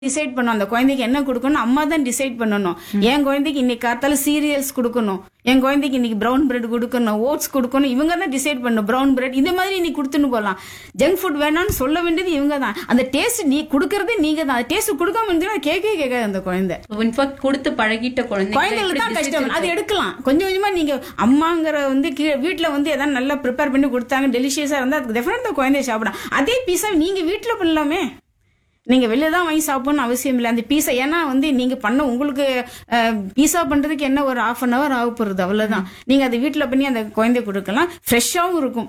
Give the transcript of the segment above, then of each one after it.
Decide பண்ணணும் அந்த குழந்தைக்கு என்ன கொடுக்கணும் அம்மா தான் டிசைட் பண்ணணும் என் குழந்தைக்கு இன்னைக்கு காத்தால சீரியல்ஸ் கொடுக்கணும் என் குழந்தைக்கு இன்னைக்கு பிரவுன் பிரெட் கொடுக்கணும் ஓட்ஸ் கொடுக்கணும் இவங்க தான் டிசைட் பண்ணணும் பிரவுன் பிரெட் இந்த மாதிரி நீ கொடுத்துன்னு போகலாம் ஜங்க் ஃபுட் வேணாம்னு சொல்ல வேண்டியது இவங்க தான் அந்த டேஸ்ட் நீ கொடுக்கறதே நீங்க தான் டேஸ்ட் கொடுக்காம இருந்துச்சுன்னா அது கேட்கவே கேட்காது அந்த குழந்தை இன்ஃபேக்ட் கொடுத்து பழகிட்ட குழந்தைங்க குழந்தைங்களுக்கு தான் கஷ்டம் அது எடுக்கலாம் கொஞ்சம் கொஞ்சமா நீங்க அம்மாங்கிற வந்து கீழே வீட்ல வந்து எதாவது நல்லா ப்ரிப்பேர் பண்ணி கொடுத்தாங்க டெலிஷியஸா இருந்தா அதுக்கு டெஃபினட்டா குழந்தைய சாப்பிடலாம் அதே பீஸா நீங்க வீட்ல பண்ணலாமே நீங்க வெளில தான் வாங்கி சாப்பிடணும்னு அவசியம் இல்லை அந்த பீஸா ஏன்னா வந்து நீங்க பண்ண உங்களுக்கு பீஸா பண்றதுக்கு என்ன ஒரு ஹாஃப் அன் ஹவர் ஆக போறது அவ்வளவுதான் நீங்க அதை வீட்ல பண்ணி அந்த குழந்தை கொடுக்கலாம் ஃப்ரெஷ்ஷாவும் இருக்கும்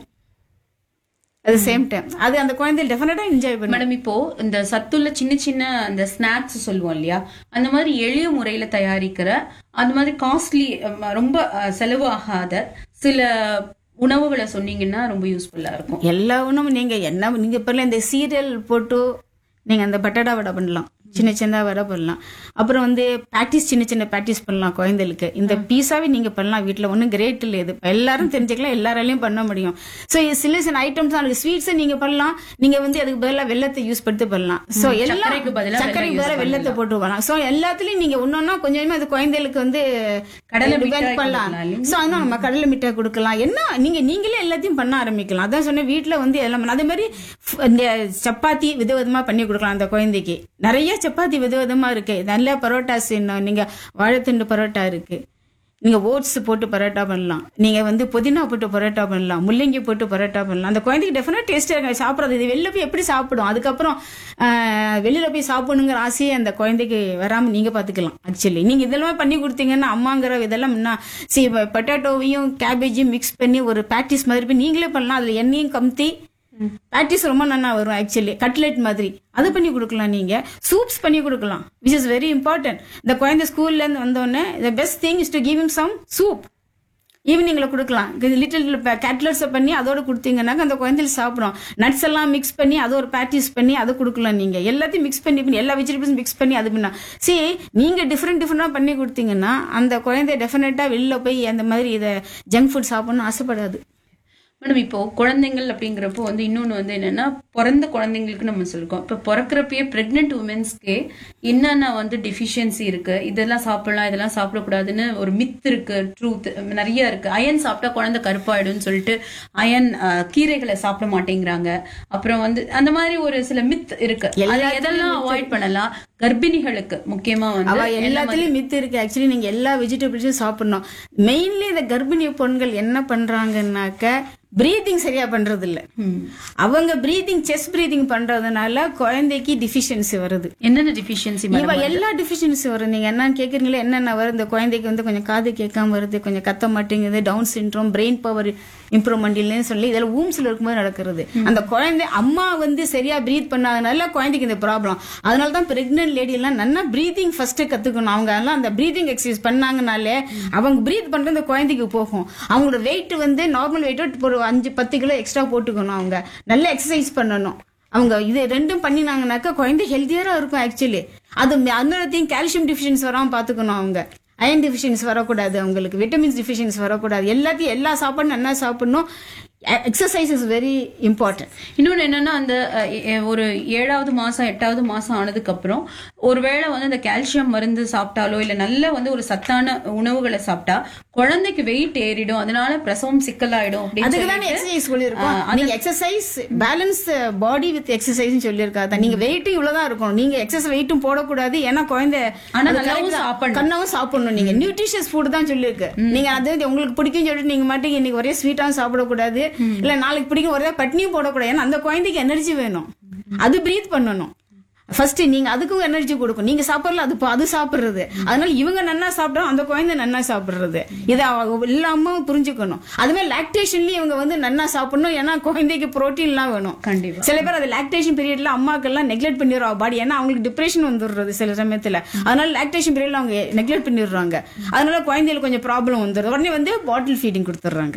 அது சேம் டைம் அது அந்த குழந்தை டெஃபினட்டா என்ஜாய் பண்ணும் மேடம் இப்போ இந்த சத்துள்ள சின்ன சின்ன அந்த ஸ்நாக்ஸ் சொல்லுவோம் இல்லையா அந்த மாதிரி எளிய முறையில தயாரிக்கிற அந்த மாதிரி காஸ்ட்லி ரொம்ப அஹ், செலவு ஆகாத சில உணவுகளை சொன்னீங்கன்னா ரொம்ப யூஸ்ஃபுல்லா இருக்கும் எல்லா உணவும் நீங்க என்ன நீங்க இப்ப இந்த சீரியல் போட்டு நீங்க அந்த பட்டாடா வடை பண்ணலாம் சின்ன சின்ன வடை பண்ணலாம் அப்புறம் வந்து பேட்டிஸ் சின்ன சின்ன பேட்டிஸ் பண்ணலாம் குழந்தைகளுக்கு இந்த பீஸாவே நீங்க பண்ணலாம் வீட்ல ஒன்றும் கிரேட் இல்லை இது எல்லாரும் தெரிஞ்சுக்கலாம் எல்லாராலையும் பண்ண முடியும் ஸோ சில சில ஐட்டம்ஸ் தான் ஸ்வீட்ஸை நீங்க பண்ணலாம் நீங்க வந்து அதுக்கு பதிலாக வெள்ளத்தை யூஸ் பண்ணி பண்ணலாம் ஸோ எல்லாம் சர்க்கரைக்கு பதிலா சர்க்கரைக்கு வெல்லம் use பதிலாக வெள்ளத்தை போட்டு பண்ணலாம் ஸோ எல்லாத்துலயும் நீங்க ஒன்னொன்னா கொஞ்சம் கொஞ்சமா அது குழந்தைகளுக்கு வந்து கடலை depend மிட்டாய் பண்ணலாம் கொடுக்கலாம் இல்லைங்களா? ஸோ அதனால நம்ம கடலை மிட்டாய் கொடுக்கலாம் என்ன நீங்க நீங்களே எல்லாத்தையும் பண்ண ஆரம்பிக்கலாம் அதான் சொன்னேன் வீட்ல வந்து எல்லாம் பண்ணலாம். அதே மாதிரி ஃப- இந்த சப்பாத்தி விதவிதமா பண்ணி கொடுக்கலாம் அந்த குழந்தைக்கு நிறைய சப்பாத்தி விதவிதமா இருக்கு நல்ல பரோட்டாஸ் இன்னும் நீங்க வாழைத்தண்டு பரோட்டா இருக்கு நீங்க ஓட்ஸ் போட்டு பரோட்டா பண்ணலாம் நீங்க வந்து புதினா போட்டு பரோட்டா பண்ணலாம் முள்ளங்கி போட்டு பரோட்டா பண்ணலாம் அந்த குழந்தைக்கு டெஃபினட் டேஸ்டா இருக்கு சாப்பிட்றது இது வெளில போய் எப்படி சாப்பிடும் அதுக்கப்புறம் ஆஹ், வெளியில போய் சாப்பிடணுங்கிற ஆசையே அந்த குழந்தைக்கு வராம நீங்க பாத்துக்கலாம் ஆக்சுவலி நீங்க இதெல்லாம் பண்ணி கொடுத்தீங்கன்னா அம்மாங்கிற இதெல்லாம் முன்னா சி பொட்டேட்டோவையும் கேபேஜையும் மிக்ஸ் பண்ணி ஒரு பேட்டிஸ் மாதிரி பண்ணி நீங்களே பண்ணலாம் அதுல எண்ணெயும் கம்தி பேட்டிஸ் ரொம்ப நல்லா வரும் ஆக்சுவலி கட்லெட் மாதிரி அதை பண்ணி கொடுக்கலாம் நீங்க சூப்ஸ் பண்ணி கொடுக்கலாம் விச் இஸ் வெரி இம்பார்ட்டன்ட் இந்த குழந்தை ஸ்கூல்ல இருந்து வந்தோடனே the best thing is to give him some soup ஈவினிங்ல கொடுக்கலாம் லிட்டில் கேட்லர்ஸை பண்ணி அதோட கொடுத்தீங்கன்னாக்க அந்த குழந்தைகள் சாப்பிடும் நட்ஸ் எல்லாம் மிக்ஸ் பண்ணி அதை ஒரு பேட்டிஸ் பண்ணி அதை கொடுக்கலாம் நீங்க எல்லாத்தையும் மிக்ஸ் பண்ணி பண்ணி எல்லா வெஜிடபிள்ஸ் மிக்ஸ் பண்ணி அது பண்ணா சி நீங்க டிஃப்ரெண்ட் டிஃப்ரெண்டா பண்ணி கொடுத்தீங்கன்னா அந்த குழந்தை டெஃபினட்டா வெளில போய் அந்த மாதிரி இதை ஜங்க் ஃபுட் சாப்பிடணும்னு ஆசைப்படாது மேடம் இப்போ குழந்தைங்கள் அப்படிங்கிறப்போ வந்து இன்னொன்று வந்து என்னன்னா பிறந்த குழந்தைங்களுக்கு நம்ம சொல்லிருக்கோம் இப்போ பிறக்கிறப்பயே பிரெக்னென்ட் உமன்ஸ்க்கே என்னென்ன வந்து டிஃபிஷியன்சி இருக்கு இதெல்லாம் சாப்பிடலாம் இதெல்லாம் சாப்பிடக்கூடாதுன்னு ஒரு மித் இருக்கு ட்ரூத் நிறைய இருக்கு அயன் சாப்பிட்டா குழந்தை கருப்பாயிடும்னு சொல்லிட்டு அயன் கீரைகளை சாப்பிட மாட்டேங்கிறாங்க அப்புறம் வந்து அந்த மாதிரி ஒரு சில மித் இருக்கு அது எதெல்லாம் அவாய்ட் பண்ணலாம் கர்ப்பிணிகளுக்கு முக்கியமா வந்து அவ எல்லாத்துலயும் மித்து இருக்கு ஆக்சுவலி நீங்க எல்லா வெஜிடபிள்ஸும் சாப்பிடணும் மெயின்லி இந்த கர்ப்பிணி பெண்கள் என்ன பண்றாங்கன்னாக்க பிரீதிங் சரியா பண்றது இல்ல அவங்க பிரீதிங் செஸ்ட் பிரீதிங் பண்றதுனால குழந்தைக்கு டிஃபிஷியன்சி வருது என்னென்ன டிஃபிஷியன்சி இவ எல்லா டிஃபிஷியன்சி வரும் நீங்க என்னன்னு கேக்குறீங்களா என்னென்ன வரும் இந்த குழந்தைக்கு வந்து கொஞ்சம் காது கேட்காம வருது கொஞ்சம் கத்த மாட்டேங்குது Down syndrome brain power improvement இல்லைன்னு சொல்லி இதெல்லாம் ஊம்ஸ்ல இருக்கும்போது நடக்கிறது அந்த குழந்தை அம்மா வந்து சரியா பிரீத் பண்ணாதனால குழந்தைக்கு இந்த ப்ராப்ளம் அதனால தான் பிரெக்னென்ட் லேடி எல்லாம் நல்லா பிரீதிங் ஃபர்ஸ்ட் கத்துக்கணும் அவங்க எல்லாம் அந்த பிரீதிங் எக்ஸசைஸ் பண்ணாங்கனாலே அவங்க பிரீத் பண்றது அந்த குழந்தைக்கு போகும் அவங்களோட வெயிட் வந்து நார்மல் வெயிட்டோட ஒரு அஞ்சு பத்து கிலோ எக்ஸ்ட்ரா போட்டுக்கணும் அவங்க நல்ல எக்ஸசைஸ் பண்ணணும் அவங்க இது ரெண்டும் பண்ணினாங்கனாக்கா குழந்தை ஹெல்த்தியரா இருக்கும் ஆக்சுவலி அது அன்னத்தையும் கால்சியம் டிஃபிஷியன்ஸ் வராம பாத்துக்கணும் அவங்க அயன் டிஃபிஷியன்ஸ் வரக்கூடாது அவங்களுக்கு விட்டமின்ஸ் டிஃபிஷியன்ஸ் வரக்கூடாது எல்லாத்தையும் எல்லா சாப்பாடும் நல்லா சாப்பிடணும் எக்ஸசைஸ் இஸ் வெரி இம்பார்ட்டன்ட் இன்னொன்னு என்னன்னா அந்த அஹ், எ- ஒரு ஏழாவது மாசம் எட்டாவது மாசம் ஆனதுக்கு அப்புறம் ஒருவேளை வந்து அந்த கால்சியம் மருந்து சாப்பிட்டாலோ இல்ல நல்ல வந்து ஒரு சத்தான உணவுகளை சாப்பிட்டா குழந்தைக்கு வெயிட் ஏறிடும் அதனால பிரசவம் சிக்கலாயிடும் அப்படின்னு அதுக்கு தானே சொல்லிட்டு, எக்ஸசைஸ் சொல்லியிருக்கோம் நீங்க exercise balance body with exercise சொல்லியிருக்காது நீங்க வெயிட் இவ்வளவுதான் இருக்கணும் நீங்க எக்ஸஸ் வெயிட்டும் போடக்கூடாது ஏன்னா குழந்தை ஆனா அது நல்லாவும் correct தான். சாப்பிடணும். கண்ணாவும் சாப்பிடணும் நீங்க நியூட்ரிஷியஸ் ஃபுட் தான் சொல்லியிருக்கு நீங்க அது வந்து உங்களுக்கு பிடிக்கும் சொல்லிட்டு நீங்க மாட்டீங்க இன்னைக்கு ஒரே ஸ்வீட்டாவும் சாப்பிடக்கூடாது இல்ல நாளைக்கு பிடிக்கும் ஒரே பட்னியும் போடக்கூடாது ஏன்னா அந்த குழந்தைக்கு எனர்ஜி வேணும் அது பிரீத் பண்ணணும் ஃபர்ஸ்ட் நீங்க அதுக்கும் எனர்ஜி கொடுக்கும் நீங்க சாப்பிடல அது ப- அது சாப்பிடுறது அதனால இவங்க நன்னா சாப்பிட்டோம் அந்த குழந்தை நன்னா சாப்பிடுறது இதை அவ- எல்லா அம்மாவும் புரிஞ்சுக்கணும் அது மாதிரி லாக்டேஷன்லயும் இவங்க வந்து நன்னா சாப்பிடணும் ஏன்னா குழந்தைக்கு புரோட்டீன்லாம் வேணும் கண்டிப்பா சில பேர் அது லாக்டேஷன் பீரியட்ல அம்மாக்கெல்லாம் நெக்லெக்ட் பண்ணிடுறா பாடி ஏன்னா அவங்களுக்கு டிப்ரெஷன் வந்துடுறது சில சமயத்துல அதனால லாக்டேஷன் பீரியட்ல அவங்க நெக்லெக்ட் பண்ணிடுறாங்க அதனால குழந்தைகளுக்கு கொஞ்சம் ப்ராப்ளம் வந்துடுது உடனே வந்து பாட்டில் ஃபீடிங் கொடுத்துட்றாங்க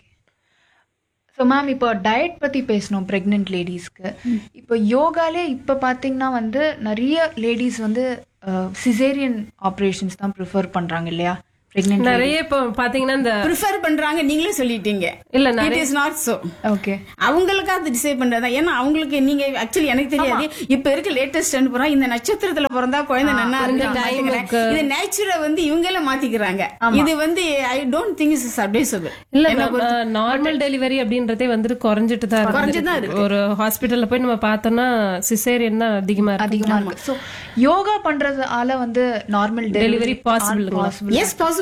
ஸோ மேம் இப்போ டயட் பற்றி பேசணும் ப்ரெக்னென்ட் லேடிஸ்க்கு இப்போ யோகாலே இப்போ பார்த்தீங்கன்னா வந்து நிறைய லேடிஸ் வந்து சிசேரியன் ஆப்ரேஷன்ஸ் தான் ப்ரிஃபர் பண்ணுறாங்க இல்லையா பிரெக்னென்ட் நிறைய இப்போ பாத்தீங்கன்னா இந்த ப்ரிஃபர் பண்றாங்க நீங்களே சொல்லிட்டீங்க இல்ல it is not so okay அவங்களுக்கு அது டிசைட் பண்றதா ஏன்னா அவங்களுக்கு நீங்க ஆக்சுவலி எனக்கு தெரியாது இப்ப இருக்க லேட்டஸ்ட் போறோம் இந்த நட்சத்திரத்துல பிறந்தா குழந்தை நன்னா இருக்கு இது நேச்சுரை வந்து இவங்களே மாத்திக்கிறாங்க இது வந்து I don't think is advisable இல்ல நார்மல் டெலிவரி அப்படின்றதே வந்துட்டு குறைஞ்சிட்டு தான் குறைஞ்சுதான் இருக்கு ஒரு ஹாஸ்பிட்டல்ல போய் நம்ம பார்த்தோம்னா சிசேரியன் தான் அதிகமா இருக்கு அதிகமா இருக்கு சோ யோகா பண்றதால வந்து normal delivery possible yes possible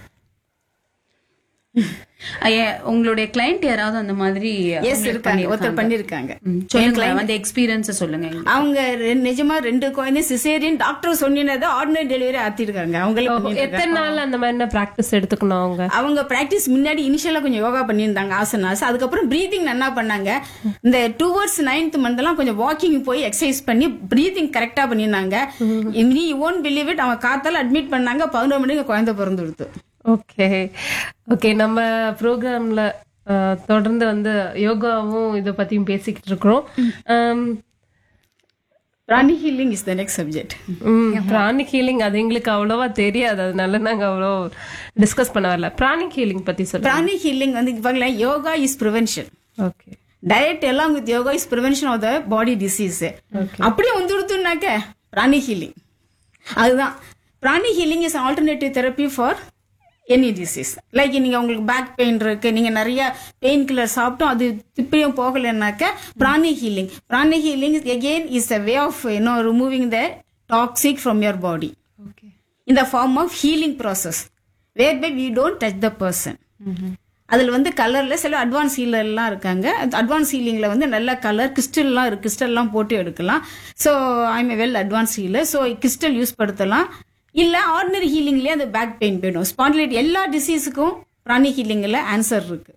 ஐயா, உங்களுடைய கிளைண்ட் யாராவது அந்த மாதிரி எஸ் இருக்காங்க ஒருத்தர் பண்ணிருக்காங்க ம், சொல்லுங்க அந்த எக்ஸ்பீரியன்ஸ் சொல்லுங்க எங்களுக்கு. அவங்க ரெ- நிஜமா ரெண்டு குழந்தை சிசேரியன் டாக்டர் சொன்னதை ஆர்டினரி டெலிவரி ஆத்திருக்காங்க அவங்களே பண்ணிருக்காங்க. எத்தனை நாள் அந்த மாதிரி பிராக்டிஸ் எடுத்துக்கணும் அவங்க அவங்க பிராக்டிஸ் முன்னாடி இனிஷியலா கொஞ்சம் யோகா பண்ணியிருந்தாங்க ஆசனாஸ் அதுக்கப்புறம் பிரீதிங் நல்லா பண்ணாங்க இந்த டுவர்ட்ஸ் நைன்த் மந்த் எல்லாம் கொஞ்சம் வாக்கிங் போய் எக்ஸசைஸ் பண்ணி பிரீதிங் கரெக்டா பண்ணியிருந்தாங்க நீ ஓன் பிலீவ் இட் அவங்க காத்தால அட்மிட் பண்ணாங்க பதினோரு மணிக்கு குழந்தை பிறந்து கொடுத்து ஓகே ஓகே நம்ம ப்ரோக்ராம்ல தொடர்ந்து வந்து யோகாவும் இதை பத்தியும் பேசிக்கிட்டு இருக்கிறோம் Um, pranic healing is the next subject ம், பிராணிக் ஹீலிங் அது எங்களுக்கு அவ்வளவா தெரியாது அதனால நாங்க அவ்வளோ டிஸ்கஸ் பண்ண வரல பிராணிக் ஹீலிங் பத்தி சொல்லுங்க பிராணி ஹீலிங் வந்து பாருங்களேன் yoga is prevention okay diet எல்லாம் with yoga is prevention of the body disease அப்படியே வந்துடுத்துனாக்க பிராணி ஹீலிங் அதுதான் pranic healing is alternative therapy for any disease like நீங்க உங்களுக்கு பேக் பெயின் இருக்கு நீங்க நிறைய பெயின் கில்லர் சாப்பிட்டோம் அது திருப்பியும் போகலைன்னாக்க pranic healing pranic healing again is a way of you know removing the toxic from your body okay in the form of healing process whereby we don't touch the person அதில் வந்து கலர்ல சில அட்வான்ஸ் ஹீலர்லாம் இருக்காங்க அட்வான்ஸ் ஹீலிங்ல வந்து நல்ல கலர் கிறிஸ்டல்லாம் இருக்கு கிறிஸ்டல்லாம் போட்டு எடுக்கலாம் so I'm well advance healer so crystal use படுத்தலாம் இல்ல ஆர்டினரி ஹீலிங்லேயே அந்த பேக் பெயின் போயிடும் ஸ்பாண்டிலைட் எல்லா டிசீஸுக்கும் பிராணி ஹீலிங்கில் ஆன்சர் இருக்கு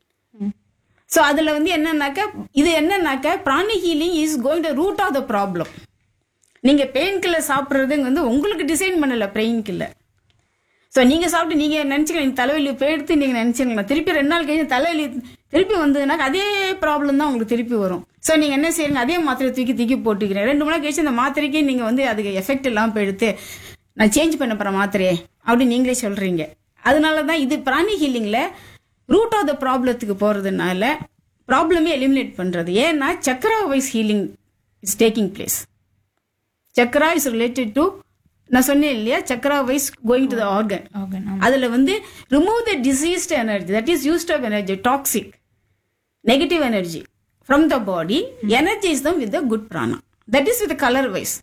ஸோ அதில் வந்து என்னன்னாக்க இது என்னன்னாக்க pranic healing is going the root of the problem நீங்க பெயின் கில்லர் சாப்பிட்றது வந்து உங்களுக்கு டிசைன் பண்ணல பெயின் கில்லர் ஸோ நீங்க சாப்பிட்டு நீங்க நினைச்சுக்கலாம் இந்த தலைவலி போயிடுத்து நீங்க நினைச்சுக்கலாம் திருப்பி ரெண்டு நாள் கழிச்சு தலைவலி திருப்பி வந்ததுனாக்க அதே ப்ராப்ளம் தான் உங்களுக்கு திருப்பி வரும் ஸோ நீங்க என்ன செய்யுங்க அதே மாத்திரை தூக்கி தூக்கி போட்டுக்கிறேன் ரெண்டு மணி நேரம் கழிச்சு அந்த மாத்திரைக்கு நீங்க வந்து அதுக்கு எஃபெக்ட் இல்லாமல் போயிடுத்து நான் சேஞ்ச் பண்ண போறேன் மாத்திரையே அப்படின்னு நீங்களே சொல்றீங்க அதனால தான் இது பிராணி ஹீலிங்ல ரூட் ஆஃப் த ப்ராப்ளத்துக்கு போறதுனால ப்ராப்ளமே எலிமினேட் பண்றது ஏன்னா chakra wise healing is taking place chakra is related to நான் சொன்னேன் இல்லையா chakra wise going to the organ organ அதுல வந்து remove the diseased energy that is used of energy toxic negative energy from the body energise them with the good prana that is with colour wise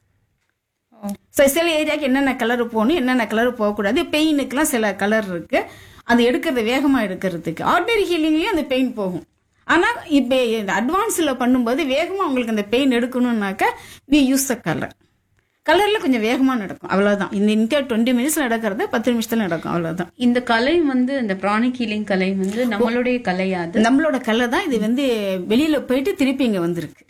so சில ஏரியாவுக்கு என்னென்ன colour போகணும் என்னென்ன colour போகக்கூடாது பெயினுக்குலாம் சில colour இருக்கு அது எடுக்கிறது வேகமாக எடுக்கிறதுக்கு ஆர்டினரி ஹீலிங்லேயும் அந்த பெயின் போகும் ஆனால் இப்போ அட்வான்ஸில் பண்ணும்போது வேகமாக உங்களுக்கு அந்த பெயின் எடுக்கணும்னாக்க வி யூஸ் த கலர் கலரில் கொஞ்சம் வேகமாக நடக்கும் அவ்வளோதான் இந்த இன்கே டுவெண்ட்டி மினிட்ஸ் நடக்கிறது பத்து நிமிஷத்தில் நடக்கும் அவ்வளோதான் இந்த கலை வந்து இந்த பிராணிக் ஹீலிங் கலை வந்து நம்மளுடைய கலையா அது நம்மளோட கலர் தான் இது வந்து வெளியில போயிட்டு திருப்பி இங்க வந்திருக்கு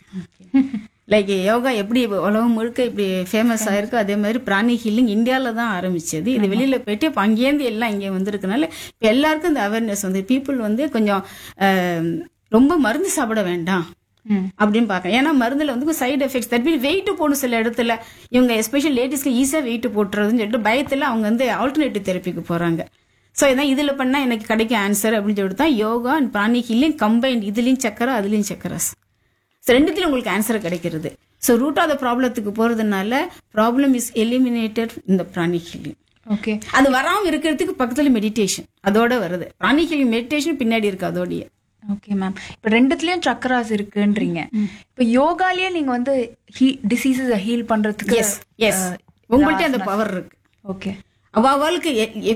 லைக் யோகா எப்படி உலகம் முழுக்க இப்படி ஃபேமஸ் ஆயிருக்கு அதே மாதிரி பிராணி ஹீலிங் இந்தியாவில் தான் ஆரம்பிச்சது இது வெளியில போயிட்டு இப்போ அங்கேருந்து எல்லாம் இங்கே வந்திருக்கனால இப்போ எல்லாருக்கும் இந்த அவேர்னஸ் வந்து பீப்புள் வந்து கொஞ்சம் அஹ், ரொம்ப மருந்து சாப்பிட வேண்டாம் அப்படின்னு பார்க்க ஏன்னா மருந்துல வந்து side effects that mean weight போடும் சில இடத்துல இவங்க எஸ்பெஷல் லேடிஸ்க்கு ஈஸியாக வெயிட் போட்டுறதுன்னு சொல்லிட்டு பயத்தில் அவங்க வந்து ஆல்டர்னேட்டிவ் தெரப்பிக்கு போறாங்க ஸோ இதான் இதில் பண்ணால் எனக்கு கிடைக்கும் ஆன்சர் அப்படின்னு சொல்லிட்டு தான் yoga and pranic healing combined இதுலேயும் சக்கரை அதுலேயும் சக்கரஸ் ஸோ ரெண்டுத்திலும் உங்களுக்கு ஆன்சர் கிடைக்கிறது ஸோ ரூட் ஆஃப் த ப்ராப்ளத்துக்கு போகிறதுனால ப்ராப்ளம் இஸ் எலிமினேட்டட் இந்த பிராணி ஹீலிங் ஓகே அது வராமல் இருக்கிறதுக்கு பக்கத்தில் மெடிடேஷன் அதோட வருது பிராணி ஹீலிங் மெடிடேஷன் பின்னாடி இருக்கு அதோடைய ஓகே மேம் இப்போ ரெண்டுத்துலயும் சக்கராஸ் இருக்குன்றீங்க இப்போ யோகாலயே நீங்க வந்து டிசீசஸ் ஹீல் பண்றதுக்கு எஸ் எஸ் உங்கள்கிட்ட அந்த பவர் இருக்கு ஓகே அவ அவளுக்கு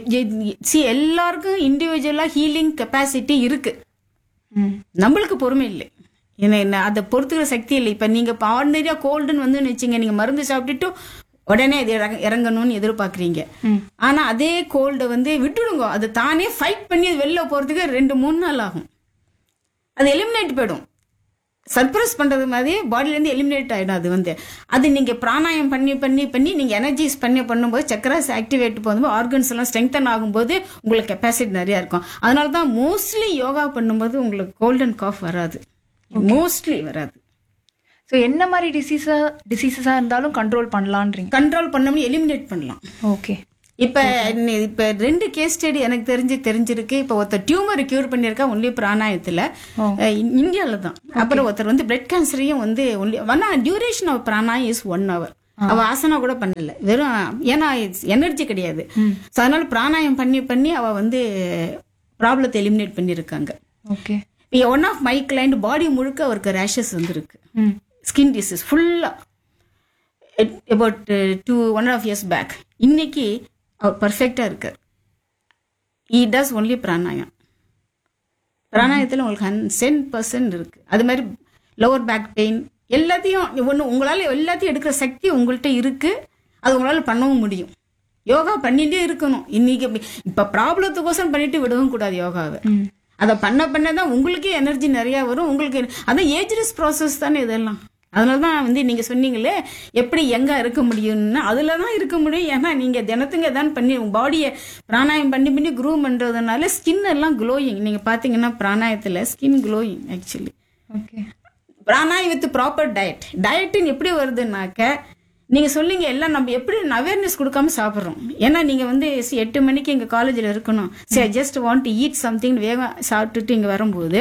சி எல்லாருக்கும் இண்டிவிஜுவலா ஹீலிங் கெப்பாசிட்டி இருக்கு ம் நம்மளுக்கு பொறுமை இல்லை ஏன்னா என்ன அதை பொறுத்துக்கிற சக்தி இல்லை இப்ப நீங்க இப்போ ஆர்டினரியா கோல்டுன்னு வந்து வச்சுங்க நீங்க மருந்து சாப்பிட்டுட்டு உடனே அது இறங்க- இறங்கணும்னு எதிர்பார்க்குறீங்க ஆனா அதே கோல்டை வந்து விட்டுடுங்க அது தானே ஃபைட் பண்ணி அது வெளில போறதுக்கு ரெண்டு மூணு நாள் ஆகும் அது எலிமினேட் போயிடும் சர்ப்ரைஸ் பண்றது மாதிரி பாடியில இருந்து எலிமினேட் ஆயிடும் அது வந்து அது நீங்க பிராணாயம் பண்ணி பண்ணி பண்ணி நீங்க எனர்ஜைஸ் பண்ணி பண்ணும்போது சக்கராஸ் ஆக்டிவேட் போகும்போது ஆர்கன்ஸ் எல்லாம் ஸ்ட்ரெங்தன் ஆகும்போது உங்களுக்கு கெப்பாசிட்டி நிறைய இருக்கும் அதனால தான் மோஸ்ட்லி யோகா பண்ணும்போது உங்களுக்கு கோல்டன் காஃப் வராது மோஸ்ட்லி வராது ஸோ என்ன மாதிரி டிசீஸா டிசீசஸா இருந்தாலும் கண்ட்ரோல் பண்ணலான்றீங்க கண்ட்ரோல் பண்ணோம்னு எலிமினேட் பண்ணலாம் ஓகே இப்ப இன்னி- இப்ப ரெண்டு கேஸ் ஸ்டடி எனக்கு தெரிஞ்சு தெரிஞ்சிருக்கு இப்ப ஒருத்தர் டியூமர் கியூர் பண்ணிருக்கா ஒன்லி பிராணாயத்துல அஹ் இ- இந்தியால தான் அப்புறம் ஒருத்தர் வந்து பிரெட் கேன்சரையும் வந்து ஒன்லி ஆனா duration of pranayama is one hour அவ ஆசனா கூட பண்ணல வெறும் ஏன்னா எனர்ஜி கிடையாது So அதனால பிராணாயம் பண்ணி பண்ணி அவ வந்து ப்ராப்ளத்தை எலிமினேட் பண்ணிருக்காங்க okay one of my client body முழுக்க அவருக்கு ரேஷஸ் வந்திருக்கு ம் ஸ்கின் டிசீஸ் ஃபுல்லா about two one of years back இன்னைக்கு அவர் பர்ஃபெக்டா இருக்கார் ஈ டஸ் ஒன்லி பிராணாயம் பிராணாயத்தில் உங்களுக்கு ஹன் பர்சன்ட் இருக்கு அது மாதிரி லோவர் பேக் பெயின் எல்லாத்தையும் ஒன்று உங்களால் எல்லாத்தையும் எடுக்கிற சக்தி உங்கள்கிட்ட இருக்கு அது உங்களால் பண்ணவும் முடியும் யோகா பண்ணிட்டே இருக்கணும் இன்னைக்கு அப்படி- இப்ப ப்ராப்ளத்துக்கோசரம் பண்ணிட்டு விடவும் கூடாது யோகாவை அதை பண்ண பண்ண தான் உங்களுக்கே எனர்ஜி நிறைய வரும் உங்களுக்கு அதான் ஏஜ்லெஸ் ப்ராசஸ் தானே இதெல்லாம் அதனால தான் வந்து நீங்க சொன்னீங்களே எப்படி எங்க இருக்க முடியும்னு அதுல தான் இருக்க முடியும் ஏன்னா நீங்க தினத்துங்க தான் பண்ணி உங்க பாடியை பிராணாயம் பண்ணி பண்ணி க்ரூ பண்றதுனால ஸ்கின் எல்லாம் க்ளோயிங் நீங்க பாத்தீங்கன்னா பிராணாயத்துல skin glowing actually okay pranayam with proper diet diet எப்படி வருதுன்னாக்க நீங்க சொல்லிங்க எல்லாம் நம்ம எப்படி அவேர்னஸ் கொடுக்காம சாப்பிட்றோம் ஏன்னா நீங்க வந்து see, எட்டு மணிக்கு எங்க காலேஜில் இருக்கணும் சரி ஜஸ்ட் வாண்ட் ஈட் சம்திங் வேகம் சாப்பிட்டுட்டு இங்க வரும்போது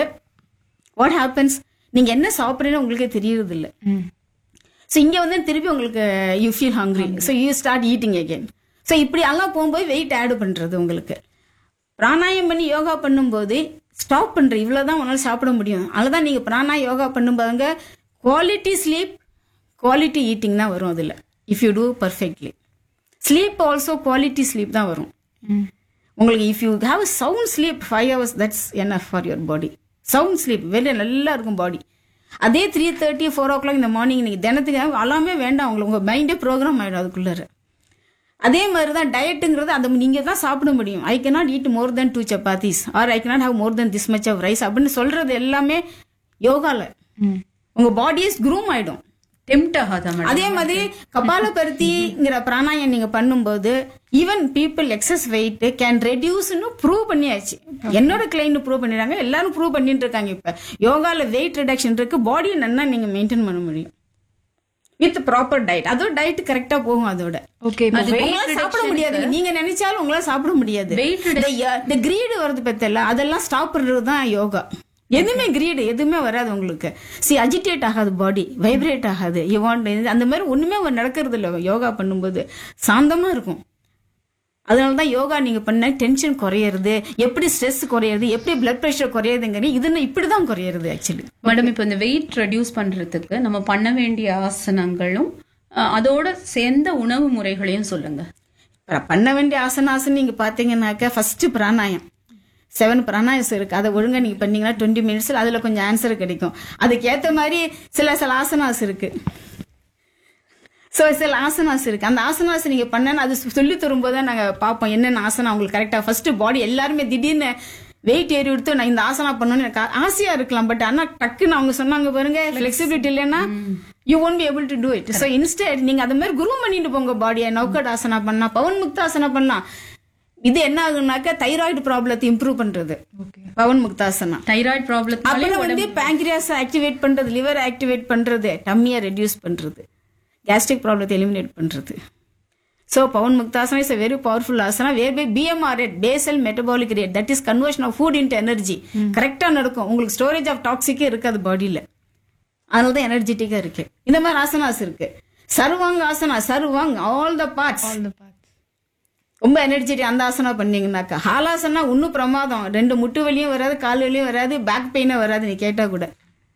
வாட் ஹேப்பன்ஸ் நீங்க என்ன சாப்பிட்றீன்னு உங்களுக்கே தெரியறது இல்ல ம் ஸோ இங்க வந்து திருப்பி உங்களுக்கு you feel hungry so you start eating again so இப்படி எல்லாம் போகும்போது வெயிட் ஆட் பண்றது உங்களுக்கு பிராணாயம் பண்ணி யோகா பண்ணும்போது ஸ்டாப் பண்ற இவ்வளவுதான் உன்னால சாப்பிட முடியும் அதுதான் நீங்க பிராணா யோகா பண்ணும்போதுங்க குவாலிட்டி ஸ்லீப் குவாலிட்டி ஈட்டிங் தான் வரும் அதுல if you do perfectly sleep also quality sleep தான் வரும் ம் உங்களுக்கு if you have sound sleep five hours that's என்ன for your body sound sleep வெளியே நல்லா இருக்கும் பாடி அதே three thirty four o'clock இந்த மார்னிங் நீங்கள் தினத்துக்கு அலாமே வேண்டாம் உங்களுக்கு உங்கள் மைண்டே ப்ரோக்ராம் ஆகிடும் அதுக்குள்ளார அதே மாதிரி தான் டயட்டுங்கிறது அதை நீங்கள் தான் சாப்பிட முடியும் I cannot eat more than two chapatis or I cannot have more than this much of rice அப்படின்னு சொல்றது எல்லாமே யோகால ம் உங்க பாடி இஸ் க்ரூம் ஆயிடும் டெம்ட் ஆகாதா மேடம் அதே மாதிரி கபாலபருத்திங்கிற பிராணாயம் நீங்க பண்ணும்போது even people excess weight can ரெடியூஸ்னு ப்ரூவ் பண்ணியாச்சு என்னோட கிளைண்ட் ப்ரூவ் பண்ணிடுறாங்க எல்லாரும் ப்ரூவ் பண்ணிட்டு இருக்காங்க இப்ப யோகால வெயிட் ரிடக்ஷன் இருக்கு பாடியை நல்லா நீங்க மெயின்டைன் பண்ண முடியும் வித் ப்ராப்பர் டயட் அதுவும் டயட் கரெக்டா போகும் அதோட ஓகே இப்போ அது weight உங்களால சாப்பிட reduction முடியாது நீங்க நினைச்சாலும் உங்களால சாப்பிட முடியாது Weight இந்த கிரீடு வருது பத்தல அதெல்லாம் ஸ்டாப் பண்றது தான் யோகா எதுவுமே கிரீடு எதுவுமே வராது உங்களுக்கு சி அஜிடேட் ஆகாது பாடி வைப்ரேட் ஆகாது யூ வாண்ட் அந்த மாதிரி ஒண்ணுமே நடக்கிறது இல்லை யோகா பண்ணும்போது சாந்தமா இருக்கும் அதனால தான் யோகா நீங்க பண்ண டென்ஷன் குறையிறது எப்படி ஸ்ட்ரெஸ் குறையிறது எப்படி பிளட் ப்ரெஷர் குறையுதுங்கிறது இது இப்படிதான் குறையிறது ஆக்சுவலி மேடம் இப்போ இந்த வெயிட் ரெடியூஸ் பண்றதுக்கு நம்ம பண்ண வேண்டிய ஆசனங்களும் அஹ், அதோட சேர்ந்த உணவு முறைகளையும் சொல்லுங்க ப- பண்ண வேண்டிய ஆசனாசன் நீங்க பாத்தீங்கன்னாக்க ஃபர்ஸ்ட் பிராணாயம் செவன் பிராணாயஸ் இருக்கு அதை ஒழுங்கா நீங்க பண்ணீங்கன்னா டுவெண்ட்டி மினிட்ஸ்ல அதுல கொஞ்சம் ஆன்சர் கிடைக்கும் அதுக்கு ஏத்த மாதிரி சில சில ஆசனாஸ் இருக்கு ஸோ சில ஆசனாஸ் இருக்கு அந்த ஆசனாஸ் நீங்க பண்ணனா அது சொல்லி தரும்போது தான் நாங்க பார்ப்போம் என்னென்ன ஆசனம் அவங்களுக்கு கரெக்டா ஃபர்ஸ்ட் பாடி எல்லாருமே திடீர்னு வெயிட் ஏறி எடுத்து நான் இந்த ஆசனா பண்ணணும்னு எனக்கு ஆ- ஆசையா இருக்கலாம் பட் ஆனா டக்குன்னு அவங்க சொன்னாங்க பாருங்க ஃபிளெக்சிபிலிட்டி இல்லைன்னா you won't be able to do it so instead நீங்க அது மாதிரி குரு பண்ணிட்டு போங்க பாடியை நௌக்கட் ஆசனா பண்ணா பவன் முக்தாசனா பண்ணலாம் இது என்ன ஆகுனாக்க தைராய்டு ப்ராப்ளத்தை இம்ப்ரூவ் பண்றது பவன் முக்தாசனா தைராய்டு ப்ராப்ளத்தினாலே அப்புறம் வந்து பேங்க்ரியாஸ் ஆக்டிவேட் பண்றது லிவர் ஆக்டிவேட் பண்றது டம்மியை ரெடியூஸ் பண்றது கேஸ்ட்ரிக் ப்ராப்ளத்தை எலிமினேட் பண்றது so pavan muktasana is a very powerful asana whereby BMR rate basal metabolic rate that is conversion of food into energy கரெக்டாக நடக்கும் உங்களுக்கு ஸ்டோரேஜ் ஆஃப் டாக்ஸிக்கே இருக்காது பாடியில் அதனால தான் எனர்ஜெட்டிக்காக இருக்கு இந்த மாதிரி ஆசனாஸ் இருக்கு sarvangasana sarvang all the parts all the parts ரொம்ப எனர்ஜெட்டிக் அந்த ஆசனா பண்ணீங்கன்னாக்கா ஹாலாசனா இன்னும் பிரமாதம் ரெண்டு முட்டு வலியும் வராது கால் வலியும் வராது பேக் பெயினும் வராது நீ கேட்டா கூட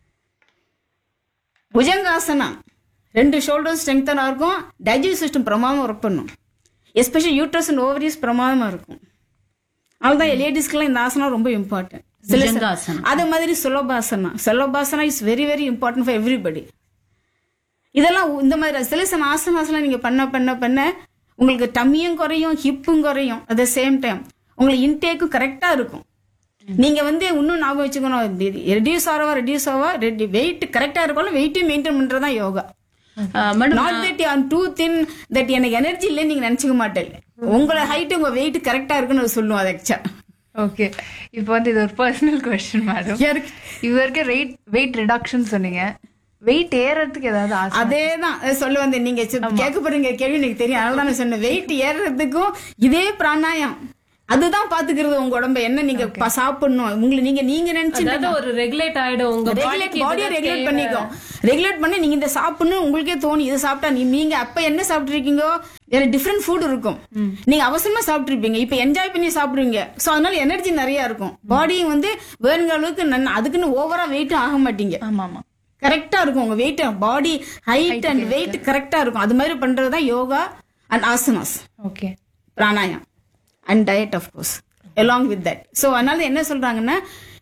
புஜங்காசனா ரெண்டு ஷோல்டர் ஸ்ட்ரெங்தனா இருக்கும் டைஜஸ்ட் சிஸ்டம் பிரமாதம் ஒர்க் பண்ணும் எஸ்பெஷல் யூட்ரஸ் அண்ட் ஓவரிஸ் பிரமாதமா இருக்கும் அதுதான் லேடிஸ்க்குலாம் இந்த ஆசனம் ரொம்ப இம்பார்ட்டன்ட் புஜங்காசனம். அதே மாதிரி சுலபாசனா சுலபாசனா is very very important for everybody இதெல்லாம் இந்த மாதிரி சில சில ஆசனாஸ்லாம் நீங்க பண்ண பண்ண பண்ண உங்களுக்கு டம்மியும் குறையும் ஹிப்பும் குறையும் அட் த சேம் டைம் உங்களுக்கு இன்டேக்கும் கரெக்டா இருக்கும் நீங்க வந்து இன்னும் ஞாபகம் வச்சுக்கணும் ரெடியூஸ் ஆகவா ரெடியூஸ் ஆகவா ரெடி வெயிட் கரெக்டா இருக்கணும் வெயிட்டையும் மெயின்டைன் பண்றதுதான் yoga madam not that on too thin that எனக்கு எனர்ஜி இல்லைன்னு நீங்க நினைச்சுக்க மாட்டேன் உங்களோட ஹைட் உங்க வெயிட் கரெக்டா இருக்குன்னு சொல்லுவோம் அது ஆக்சுவலா ஓகே இப்போ வந்து இது ஒரு பர்சனல் கொஸ்டின் மேடம் யாருக்கு இது வரைக்கும் வெயிட் வெயிட் ரிடக்ஷன் சொன்னீங்க வெயிட் ஏறதுக்கு ஏதாவது ஆசை அதேதான் அதை சொல்ல வந்தேன் நீங்க சி- கேட்க போறீங்க கேள்வி எனக்கு தெரியும் அதனால தான் நான் சொன்னேன் வெயிட் ஏறுறதுக்கும் இதே பிராணாயம் அதுதான் பாத்துக்கிறது உங்க உடம்ப என்ன நீங்க ப- சாப்பிடணும் உங்களை நீங்க நீங்க நினைச்சு அதாவது ஒரு ரெகுலேட் ஆயிடும் உங்க ரெகுலேட் பாடிக்கு பாடியை இதுதான் ரெகுலேட் தேவை. பண்ணிக்கும் ரெகுலேட் பண்ணி நீங்க இந்த சாப்பிடணும் உங்களுக்கே தோணும் இது சாப்பிட்டா நீ நீங்க அப்ப என்ன சாப்பிட்டுருக்கீங்கோ வேற டிஃப்ரெண்ட் ஃபுட் இருக்கும் நீங்க அவசரமா சாப்பிட்டுருப்பீங்க இப்ப என்ஜாய் பண்ணி சாப்பிடுவீங்க சோ அதனால எனர்ஜி நிறைய இருக்கும் பாடியும் வந்து வேணுங்க அளவுக்கு நன்ன- அதுக்குன்னு ஓவரா வெயிட்டும் ஆக மாட்டீங்க ஆமா ஆமா கரெக்டா இருக்கும் உங்க weight body height and weight கரெக்டா இருக்கும் அது மாதிரி பண்றது தான் yoga and asanas okay pranayam and diet of course along with that so அதனால என்ன சொல்றாங்கன்னா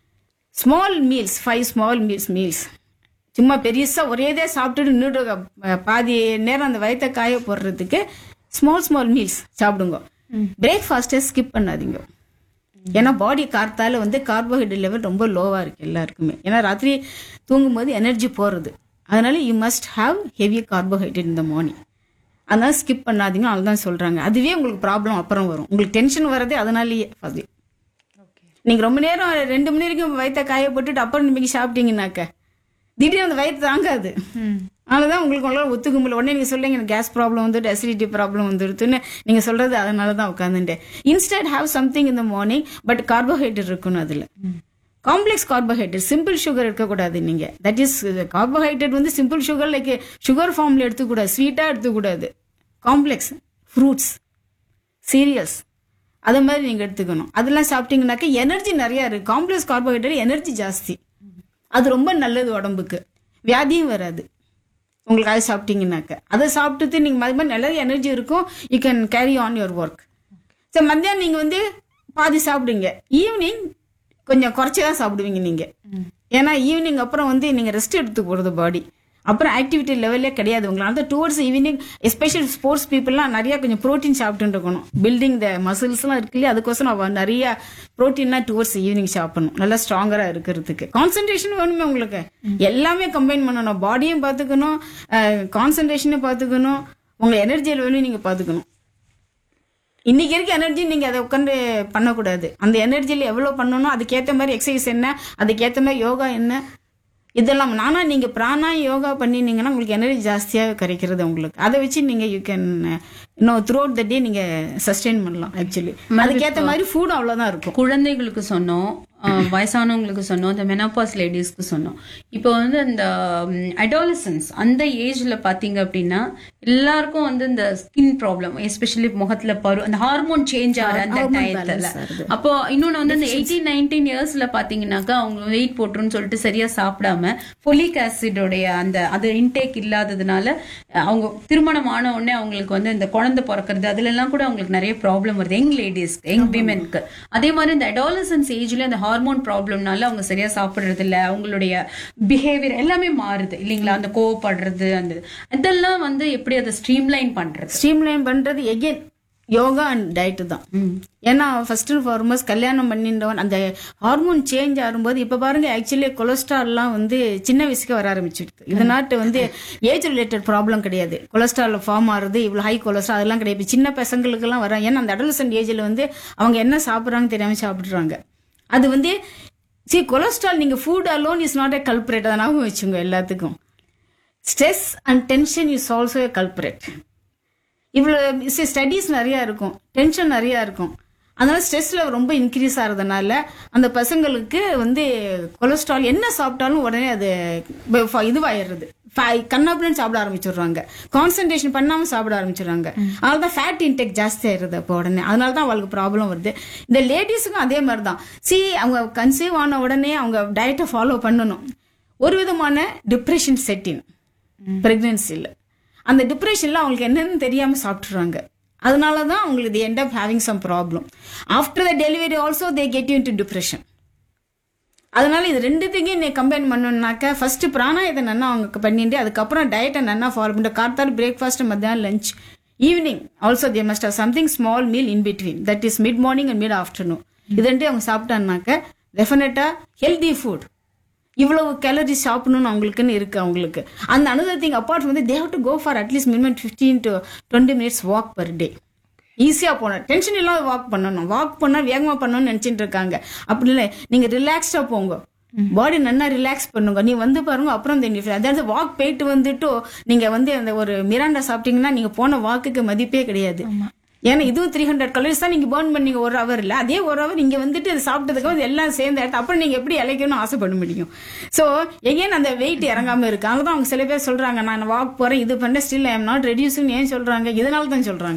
small meals five small meals meals சும்மா பெருசா ஒரேதே சாப்பிட்டுட்டு நின்று அஹ், பாதி நேரம் அந்த வயித்தை காய போடுறதுக்கு ஸ்மால் ஸ்மால் மீல்ஸ் சாப்பிடுங்க பிரேக்ஃபாஸ்ட்டை ஸ்கிப் பண்ணாதீங்க ஏன்னா பாடி கார்த்தால வந்து கார்போஹைட்ரேட் லெவல் ரொம்ப லோவா இருக்கு எல்லாருக்குமே ஏன்னா ராத்திரி தூங்கும்போது எனர்ஜி போறது அதனால you must have heavy carbohydrate இந்த மார்னிங் அதனால ஸ்கிப் பண்ணாதீங்க அதுதான் சொல்றாங்க அதுவே உங்களுக்கு ப்ராப்ளம் அப்புறம் வரும் உங்களுக்கு டென்ஷன் வரதே அதனாலேயே அது நீங்க ரொம்ப நேரம் ரெண்டு மணி வரைக்கும் வயிற்ற காய போட்டுட்டு அப்புறம் நீங்க சாப்பிட்டீங்கன்னாக்க திடீர்னு அந்த வயிற்று தாங்காது அதனாலதான் உங்களுக்கு உங்களால ஒத்துக்க முடியல உடனே நீங்க சொல்லுங்க எனக்கு கேஸ் ப்ராப்ளம் வந்துட்டு அசிடிட்டி ப்ராப்ளம் வந்துடுதுன்னு நீங்க சொல்றது அதனால தான் உட்காந்துட்டேன் இன்ஸ்டன்ட் ஹாவ் சம்திங் இந்த மார்னிங் பட் கார்போஹைட்ரேட் இருக்கணும் அதுல காம்ப்ளெக்ஸ் கார்போஹைட்ரேட் சிம்பிள் சுகர் இருக்கக்கூடாது நீங்க தட் இஸ் கார்போஹைட்ரேட் வந்து சிம்பிள் சுகர் லைக் சுகர் ஃபார்ம்ல எடுத்துக்கூடாது ஸ்வீட்டா எடுத்துக்கூடாது காம்ப்ளெக்ஸ் ஃப்ரூட்ஸ் சீரியல்ஸ் அது மாதிரி நீங்க எடுத்துக்கணும் அதெல்லாம் சாப்பிட்டீங்கன்னாக்க எனர்ஜி நிறைய இருக்கு காம்ப்ளெக்ஸ் கார்போஹைட்ரேட் எனர்ஜி ஜாஸ்தி அது ரொம்ப நல்லது உடம்புக்கு வியாதியும் வராது உங்களுக்கு அது சாப்பிட்டீங்கன்னாக்க அதை சாப்பிட்டுட்டு நீங்க அது மாதிரி நல்ல எனர்ஜி இருக்கும் you can carry on your work so மத்தியானம் நீங்க வந்து பாதி சாப்பிடுங்க ஈவினிங் கொஞ்சம் குறைச்சி தான் சாப்பிடுவீங்க நீங்க ஏன்னா ஈவினிங் அப்புறம் வந்து நீங்க ரெஸ்ட் எடுத்து போறது பாடி அப்புறம் ஆக்டிவிட்டி லெவலே கிடையாது உங்களால அந்த டுவர்ட்ஸ் ஈவினிங் எஸ்பெஷல் ஸ்போர்ட்ஸ் பீப்புளெலாம் நிறைய கொஞ்சம் ப்ரோட்டீன் சாப்பிட்டு இருக்கணும் பில்டிங் த மசில்ஸ்லாம் இருக்கு இல்லையா அதுக்கோசரம் அவ நிறைய ப்ரோட்டீன்லாம் டுவர்ட்ஸ் ஈவினிங் சாப்பிடணும் நல்லா ஸ்ட்ராங்கரா இருக்கிறதுக்கு கான்சன்ட்ரேஷன் வேணுமே உங்களுக்கு எல்லாமே கம்பைன் பண்ணணும் பாடியும் பார்த்துக்கணும் கான்சன்ட்ரேஷனையும் பார்த்துக்கணும் உங்க எனர்ஜி லெவலையும் நீங்க பார்த்துக்கணும் இன்னைக்கு இருக்க எனர்ஜி நீங்க அதை உட்காந்து பண்ணக்கூடாது அந்த எனர்ஜில எவ்வளவு பண்ணணும் அதுக்கேத்த மாதிரி எக்ஸசைஸ் என்ன அதுக்கேத்த மாதிரி யோகா என்ன இதெல்லாம் நானா நீங்க பிராணா யோகா பண்ணினீங்கன்னா உங்களுக்கு எனர்ஜி ஜாஸ்தியாக கிடைக்கிறது உங்களுக்கு அதை வச்சு நீங்க யூ கேன் இன்னும் த்ரூ அவுட் த டே நீங்க சஸ்டெயின் பண்ணலாம் ஆக்சுவலி அதுக்கேத்த மாதிரி ஃபுட் அவ்வளவுதான் இருக்கும் குழந்தைகளுக்கு சொன்னோம் அஹ், வயசானவங்களுக்கு சொன்னோம் இந்த மெனப்பாஸ் லேடிஸ்க்கு சொன்னோம் இப்போ வந்து இந்த அடாலசன்ஸ் அந்த ஏஜ்ல பாத்தீங்க அப்படின்னா எல்லாருக்கும் வந்து இந்த ஸ்கின் ப்ராப்ளம் எஸ்பெஷலி முகத்துல பரு அந்த ஹார்மோன் சேஞ்ச் ஆகிற அந்த டயத்துல அப்போ இன்னொன்னு வந்து இந்த எயிட்டீன் நைன்டீன் இயர்ஸ்ல பாத்தீங்கன்னாக்கா அவங்க வெயிட் போட்டுருன்னு சொல்லிட்டு சரியா சாப்பிடாம ஃபொலிக் ஆசிடோடைய அந்த அது இன்டேக் இல்லாததுனால அஹ், அவங்க திருமணம் ஆன உடனே அவங்களுக்கு வந்து இந்த குழந்தை பிறக்கிறது அதுல எல்லாம் கூட அவங்களுக்கு நிறைய ப்ராப்ளம் வருது யங் லேடிஸ்க்கு யங் விமென்க்கு அதே மாதிரி இந்த அடாலசன்ஸ் ஏஜ்ல இந்த ஹார்மோன் ப்ராப்ளம்னால அவங்க சரியா சாப்பிடுறது இல்ல அவங்களுடைய பிஹேவியர் எல்லாமே மாறுது இல்லைங்களா அந்த கோவப்படுறது அந்த இதெல்லாம் வந்து எப்படி அதை ஸ்ட்ரீம்லைன் பண்றது ஸ்ட்ரீம்லைன் பண்றது எகெயின் யோகா அண்ட் டயட்டு தான் ஏன்னா ஃபர்ஸ்ட் அண்ட் ஃபார்மோஸ்ட் கல்யாணம் பண்ணின்றவன் அந்த ஹார்மோன் சேஞ்ச் ஆகும்போது இப்ப பாருங்க ஆக்சுவலி கொலஸ்ட்ரால்லாம் வந்து சின்ன வயசுக்கு வர ஆரம்பிச்சிடுது இது நாட்டு வந்து ஏஜ் ரிலேட்டட் ப்ராப்ளம் கிடையாது கொலஸ்ட்ரால் ஃபார்ம் ஆகுறது இவ்வளவு ஹை கொலஸ்ட்ரால் அதெல்லாம் கிடையாது இப்ப சின்ன பசங்களுக்கெல்லாம் வர ஏன்னா அந்த அடலசன்ட் ஏஜ்ல வந்து அவங்க என்ன சாப்பிடுறாங்க தெரியாம சாப்பிடுறாங்க அது வந்து சி கொலஸ்ட்ரால் நீங்க food alone is not a culprit அதை ஞாபகம் வச்சுங்க எல்லாத்துக்கும் stress and tension is also a culprit இவ்வளோ ஸ்டடீஸ் நிறையா இருக்கும் டென்ஷன் நிறையா இருக்கும் அதனால ஸ்ட்ரெஸ் லெவல் ரொம்ப இன்க்ரீஸ் ஆகிறதுனால அந்த பசங்களுக்கு வந்து கொலஸ்ட்ரால் என்ன சாப்பிட்டாலும் உடனே அது ப- ஃப- இதுவாயிடுறது கண்ணாப்புலன்னு சாப்பிட ஆரம்பிச்சிடுறாங்க கான்சன்ட்ரேஷன் பண்ணாம சாப்பிட ஆரம்பிச்சிடுறாங்க அதனால தான் ஃபேட் இன்டேக் ஜாஸ்தி ஆயிருது அப்போ உடனே அதனால தான் அவங்களுக்கு ப்ராப்ளம் வருது இந்த லேடிஸுக்கும் அதே மாதிரி தான் சி அவங்க கன்சீவ் ஆன உடனே அவங்க டயட்டை ஃபாலோ பண்ணணும் ஒரு விதமான டிப்ரெஷன் செட்டின் பிரெக்னன்சியில் அந்த டிப்ரெஷன்ல அவங்களுக்கு என்னன்னு தெரியாம சாப்பிட்றாங்க அதனால தான் அவங்களுக்கு the end of having some problem after the delivery also they get you to depression அதனால இது ரெண்டுத்தையும் நீ கம்பைன் பண்ணணும்னாக்க ஃபர்ஸ்ட் பிராணாயத்தை நன்னா அவங்க பண்ணிட்டு அதுக்கப்புறம் டயட்டை நன்னா ஃபாலோ பண்ணிட்டு கார்த்தால் பிரேக்ஃபாஸ்ட் மத்தியானம் lunch evening also they must have something small meal in between that is mid morning and mid afternoon இது ரெண்டையும் அவங்க சாப்பிட்டாங்கனாக்க டெஃபினட்டா ஹெல்தி ஃபுட் இவ்வளவு கேலரிஸ் சாப்பிடணும்னு அவங்களுக்குன்னு இருக்கு அவங்களுக்கு அந்த அனதர் திங் அப்பார்ட் வந்து they have to go for at least minimum fifteen to twenty minutes walk per day ஈஸியா போகணும் டென்ஷன் இல்லாத வாக் பண்ணணும் வாக் பண்ணா வேகமா பண்ணணும்னு நினைச்சிட்டு இருக்காங்க அப்படி இல்லை நீங்க ரிலாக்ஸ்டா போங்க பாடி நல்லா ரிலாக்ஸ் பண்ணுங்க நீ வந்து பாருங்க அப்புறம் தெரியும் அதாவது வாக் போயிட்டு வந்துட்டு நீங்க வந்து அந்த ஒரு மிராண்டா சாப்பிட்டீங்கன்னா நீங்க போன வாக்குக்கு மதிப்பே கிடையாது ஏன்னா இதுவும் த்ரீ ஹண்ட்ரட் கலோரிஸ் தான் நீங்க பேர்ன் பண்ணீங்க ஒரு ஹவர்ல அதே ஒரு ஹவர் இங்க வந்துட்டு இது சாப்பிட்டதுக்கு அப்புறம் எல்லாம் சேர்ந்து எடுத்து அப்புறம் நீங்க எப்படி இலைக்கணும்னு ஆசைப்பட முடியும் சோ எகேன் அந்த வெயிட் இறங்காம இருக்கு அங்கதான் அவங்க சில பேர் சொல்றாங்க நான் வாக் போறேன் இது பண்ண ஸ்டில் ஐ எம் நாட் ரெடியூஸ்னு ஏன் சொல்றாங்க இதனால தான் சொல்றாங்க